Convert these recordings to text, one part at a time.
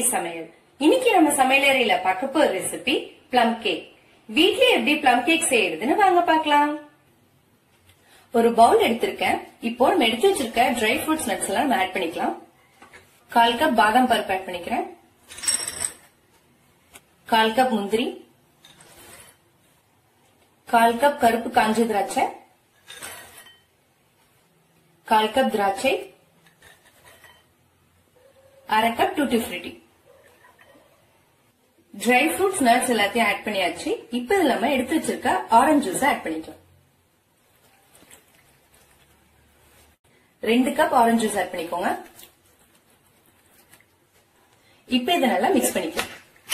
சமையல் இன்னைக்கு நம்ம சமையலறையில பார்க்க போற ரெசிபி பிளம் கேக் வீட்ல எப்படி பிளம் கேக் செய்யறதுன்னு வாங்க பார்க்கலாம் ஒரு பவுல் எடுத்திருக்கேன் இப்போ நம்ம எடுத்து வச்சிருக்க ட்ரை ஃப்ரூட்ஸ் நட்ஸ் எல்லாம் நம்ம ஆட் பண்ணிக்கலாம் கால் கப் பாதாம் பருப்பு ஆட் பண்ணிக்கிறேன் கால் கப் முந்திரி கால் கப் கருப்பு காஞ்ச திராட்சை கால் கப் திராட்சை அரை cup tutti frutti dry fruits nuts எல்லாத்தையும் ஆட் பண்ணியாச்சு இப்ப இதுல நம்ம எடுத்து வச்சிருக்க ஆரஞ்சு ஜூஸ் ஆட் பண்ணிக்கலாம் ரெண்டு கப் ஆரஞ்சு ஜூஸ் ஆட் பண்ணிக்கோங்க இப்ப இதை நல்லா மிக்ஸ் பண்ணிக்கலாம்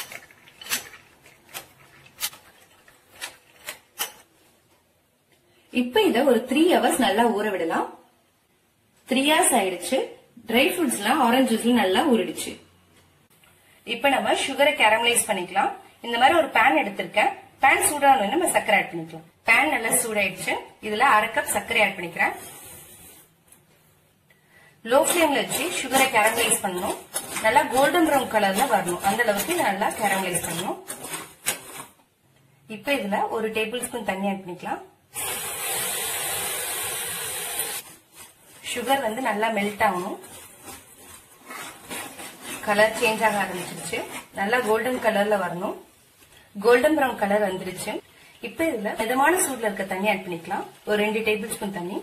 இப்ப இத ஒரு த்ரீ ஹவர்ஸ் நல்லா ஊற விடலாம் த்ரீ ஹவர்ஸ் ஆயிடுச்சு ட்ரை ஃப்ரூட்ஸ் எல்லாம் ஆரஞ்சு ஜூஸ்ல நல்லா ஊறிடுச்சு இப்ப நம்ம சுகரை கேரமலைஸ் பண்ணிக்கலாம் இந்த மாதிரி ஒரு பேன் எடுத்திருக்கேன் பேன் சூடானு நம்ம சர்க்கரை ஆட் பண்ணிக்கலாம் பேன் நல்லா சூடாயிடுச்சு இதுல அரை கப் சர்க்கரை ஆட் பண்ணிக்கிறேன் லோ ஃபிளேம்ல வச்சு சுகரை கேரமலைஸ் பண்ணணும் நல்லா கோல்டன் ப்ரௌன் கலர்ல வரணும் அந்த அளவுக்கு இதை நல்லா கேரமலைஸ் பண்ணணும் இப்ப இதுல ஒரு டேபிள் ஸ்பூன் தண்ணி ஆட் பண்ணிக்கலாம் சுகர் வந்து நல்லா மெல்ட் ஆகணும் கலர் சேஞ்ச் ஆக ஆரம்பிச்சிருச்சு நல்லா கோல்டன் கலர்ல வரணும் கோல்டன் ப்ரௌன் கலர் வந்துருச்சு இப்ப இதுல மிதமான சூட்ல இருக்க தண்ணி ஆட் பண்ணிக்கலாம் ஒரு ரெண்டு டேபிள் ஸ்பூன் தண்ணி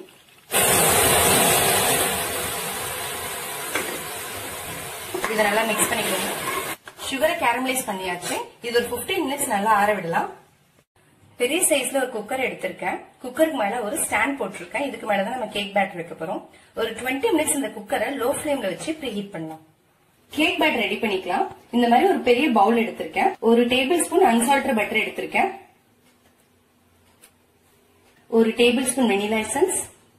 இதை நல்லா மிக்ஸ் பண்ணிக்கோங்க சுகரை கேரமலைஸ் பண்ணியாச்சு இது ஒரு 15 மினிட்ஸ் நல்லா ஆற விடலாம் பெரிய சைஸ்ல ஒரு குக்கர் எடுத்திருக்கேன் குக்கருக்கு மேல ஒரு ஸ்டாண்ட் போட்டிருக்கேன் இதுக்கு மேலதான் நம்ம கேக் பேட்டர் வைக்க போறோம் ஒரு 20 மினிட்ஸ் இந்த குக்கரை லோ ஃபிளேம்ல வச்சு ப்ரீ ஹீட் பண்ணலாம் கேக் பேட்டர் ரெடி பண்ணிக்கலாம் இந்த மாதிரி ஒரு பெரிய பவுல் எடுத்திருக்கேன் ஒரு டேபிள் ஸ்பூன் அன்சால்டர் பட்டர் எடுத்திருக்கேன் ஒரு டேபிள் ஸ்பூன் வெனிலா எசன்ஸ்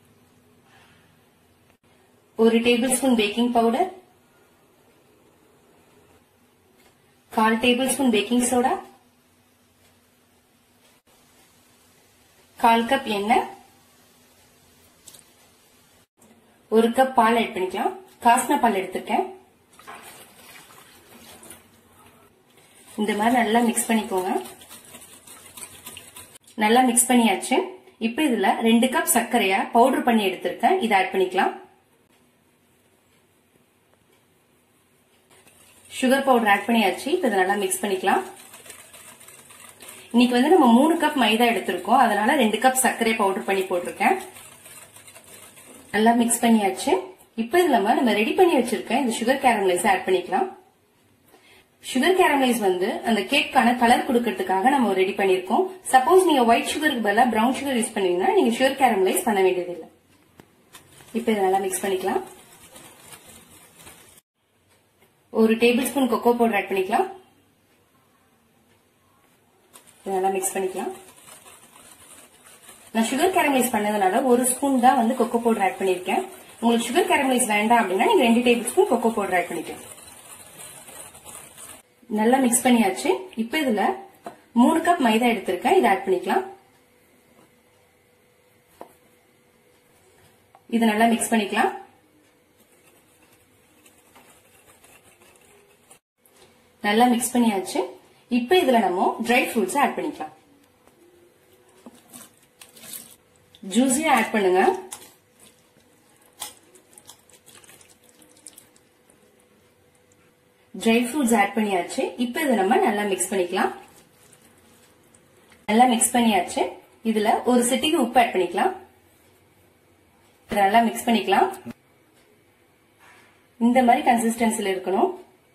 ஒரு டேபிள் ஸ்பூன் பேக்கிங் பவுடர் கால் டேபிள் ஸ்பூன் பேக்கிங் சோடா கால் கப் எண்ணெய் ஒரு கப் பால் ஆட் பண்ணிக்கலாம் காஸ்னா பால் எடுத்திருக்கேன் இந்த மாதிரி நல்லா மிக்ஸ் பண்ணிக்கோங்க நல்லா மிக்ஸ் பண்ணியாச்சு இப்ப இதுல ரெண்டு கப் சர்க்கரையா பவுடர் பண்ணி எடுத்திருக்கேன் இதை ஆட் பண்ணிக்கலாம் சுகர் பவுடர் ஆட் பண்ணியாச்சு இப்ப இதை நல்லா மிக்ஸ் பண்ணிக்கலாம் இன்னைக்கு வந்து நம்ம மூணு கப் மைதா எடுத்திருக்கோம் அதனால ரெண்டு கப் சர்க்கரை பவுடர் பண்ணி போட்டிருக்கேன் நல்லா மிக்ஸ் பண்ணியாச்சு இப்ப இதுல நம்ம ரெடி பண்ணி வச்சிருக்கேன் இந்த சுகர் கேரமலைஸ் ஆட் பண்ணிக்கலாம் சுகர் கேரமலைஸ் வந்து அந்த கேக்கான கலர் கொடுக்கறதுக்காக நம்ம ரெடி பண்ணிருக்கோம் சப்போஸ் நீங்க ஒயிட் சுகருக்கு பதிலா பிரவுன் சுகர் யூஸ் பண்ணீங்கன்னா நீங்க சுகர் கேரமலைஸ் பண்ண வேண்டியது இல்லை இப்ப இதை நல்லா மிக்ஸ் பண்ணிக்கலாம் ஒரு tablespoon cocoa powder add பண்ணிக்கலாம் இதை நல்லா மிக்ஸ் பண்ணிக்கலாம் நான் சுகர் கேரமலைஸ் பண்ணதுனால ஒரு ஸ்பூன் தான் வந்து கொக்கோ பவுடர் ஆட் பண்ணிருக்கேன் உங்களுக்கு சுகர் கேரமலைஸ் வேண்டாம் அப்படின்னா நீங்க ரெண்டு tablespoon cocoa powder add பண்ணிக்கலாம் நல்லா மிக்ஸ் பண்ணியாச்சு இப்ப இதுல மூணு கப் மைதா எடுத்திருக்கேன் இதை ஆட் பண்ணிக்கலாம் இது நல்லா மிக்ஸ் பண்ணிக்கலாம் நல்லா மிக்ஸ் பண்ணியாச்சு இப்ப இதுல நம்ம ட்ரை ஃப்ரூட்ஸ் ஆட் பண்ணிக்கலாம் ஜூஸியா ஆட் பண்ணுங்க ட்ரை ஃப்ரூட்ஸ் ஆட் பண்ணியாச்சு இப்ப இதை நம்ம நல்லா மிக்ஸ் பண்ணிக்கலாம் நல்லா மிக்ஸ் பண்ணியாச்சு இதுல ஒரு சிட்டிக்கு உப்பு ஆட் பண்ணிக்கலாம் இதை நல்லா மிக்ஸ் பண்ணிக்கலாம் இந்த மாதிரி கன்சிஸ்டன்சில இருக்கணும்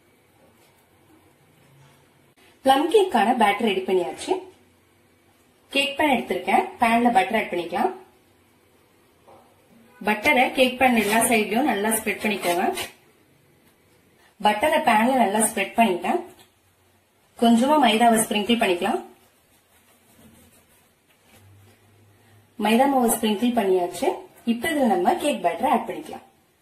பிளம் கேக்கான பேட்டர் ரெடி பண்ணியாச்சு கேக் பேன் எடுத்திருக்கேன் பேன்ல பட்டர் ஆட் பண்ணிக்கலாம் பட்டரை கேக் பேன் எல்லா சைட்லயும் நல்லா ஸ்ப்ரெட் பண்ணிக்கோங்க பட்டரை பேன்ல நல்லா ஸ்ப்ரெட் பண்ணிட்டேன் கொஞ்சமா மைதாவை ஸ்ப்ரிங்கிள் பண்ணிக்கலாம் மைதா மாவை ஸ்ப்ரிங்கிள் பண்ணியாச்சு இப்ப இதுல நம்ம கேக் பேட்டரை ஆட் பண்ணிக்கலாம்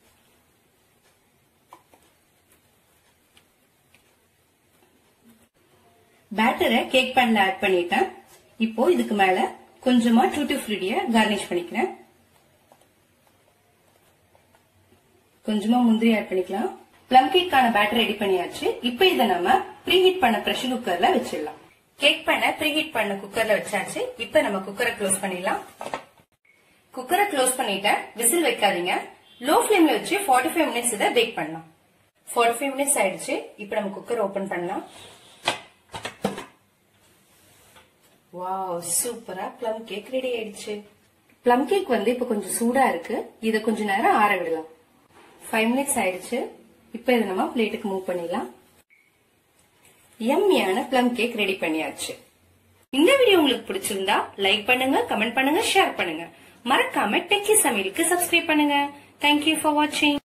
பேட்டரை கேக் பேன்ல ஆட் பண்ணிட்டேன் இப்போ இதுக்கு மேல கொஞ்சமா டூட்டி ஃப்ரூட்டிய கார்னிஷ் பண்ணிக்கிறேன் கொஞ்சமா முந்திரி ஆட் பண்ணிக்கலாம் பிளம் கேக்கான பேட்டர் ரெடி பண்ணியாச்சு இப்போ இதை நம்ம ப்ரீஹீட் பண்ண பிரஷர் குக்கர்ல வச்சிடலாம் கேக் பண்ண ப்ரீஹீட் பண்ண குக்கர்ல வச்சாச்சு இப்போ நம்ம குக்கரை க்ளோஸ் பண்ணிடலாம் குக்கரை க்ளோஸ் பண்ணிட்டேன் விசில் வைக்காதீங்க லோ ஃபிளேம்ல வச்சு 45 ஃபைவ் மினிட்ஸ் இதை பேக் பண்ணலாம் 45 ஃபைவ் மினிட்ஸ் ஆயிடுச்சு இப்போ நம்ம குக்கர் ஓபன் பண்ணலாம் வாவ் சூப்பரா ப்ளம் கேக் ரெடி ஆயிடுச்சு ப்ளம் கேக் வந்து இப்ப கொஞ்சம் சூடா இருக்கு இத கொஞ்ச நேரம் ஆற விடலாம் ஃபைவ் மினிட்ஸ் ஆயிடுச்சு இப்ப இதை நம்ம பிளேட்டுக்கு மூவ் பண்ணிடலாம் எம்மியான ப்ளம் கேக் ரெடி பண்ணியாச்சு இந்த வீடியோ உங்களுக்கு பிடிச்சிருந்தா லைக் பண்ணுங்க கமெண்ட் பண்ணுங்க ஷேர் பண்ணுங்க மறக்காம டெக்கி சமையலுக்கு சப்ஸ்கிரைப் பண்ணுங்க தேங்க்யூ ஃபார் வாட்சிங்